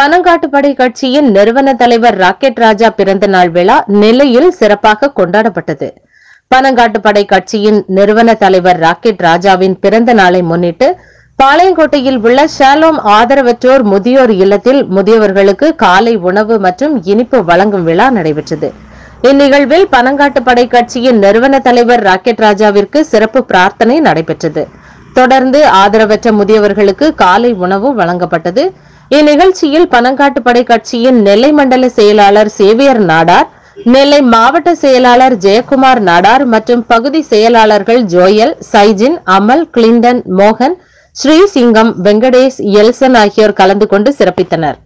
பனங்காட்டுப்படை கட்சியின் நிறுவன தலைவர் ராக்கெட் ராஜா பிறந்த நாள் விழா நெல்லையில் சிறப்பாக கொண்டாடப்பட்டது பனங்காட்டுப்படை கட்சியின் நிறுவன தலைவர் ராக்கெட் ராஜாவின் பிறந்த நாளை முன்னிட்டு பாளையங்கோட்டையில் உள்ள ஷாலோம் ஆதரவற்றோர் முதியோர் இல்லத்தில் முதியவர்களுக்கு காலை உணவு மற்றும் இனிப்பு வழங்கும் விழா நடைபெற்றது இந்நிகழ்வில் பனங்காட்டுப்படை கட்சியின் நிறுவன தலைவர் ராக்கெட் ராஜாவிற்கு சிறப்பு பிரார்த்தனை நடைபெற்றது தொடர்ந்து ஆதரவற்ற முதியவர்களுக்கு காலை உணவு வழங்கப்பட்டது இந்நிகழ்ச்சியில் பனங்காட்டுப்படை கட்சியின் நெல்லை மண்டல செயலாளர் சேவியர் நாடார் நெல்லை மாவட்ட செயலாளர் ஜெயக்குமார் நாடார் மற்றும் பகுதி செயலாளர்கள் ஜோயல் சைஜின் அமல் கிளிண்டன் மோகன் ஸ்ரீசிங்கம் வெங்கடேஷ் எல்சன் ஆகியோர் கலந்து கொண்டு சிறப்பித்தனர்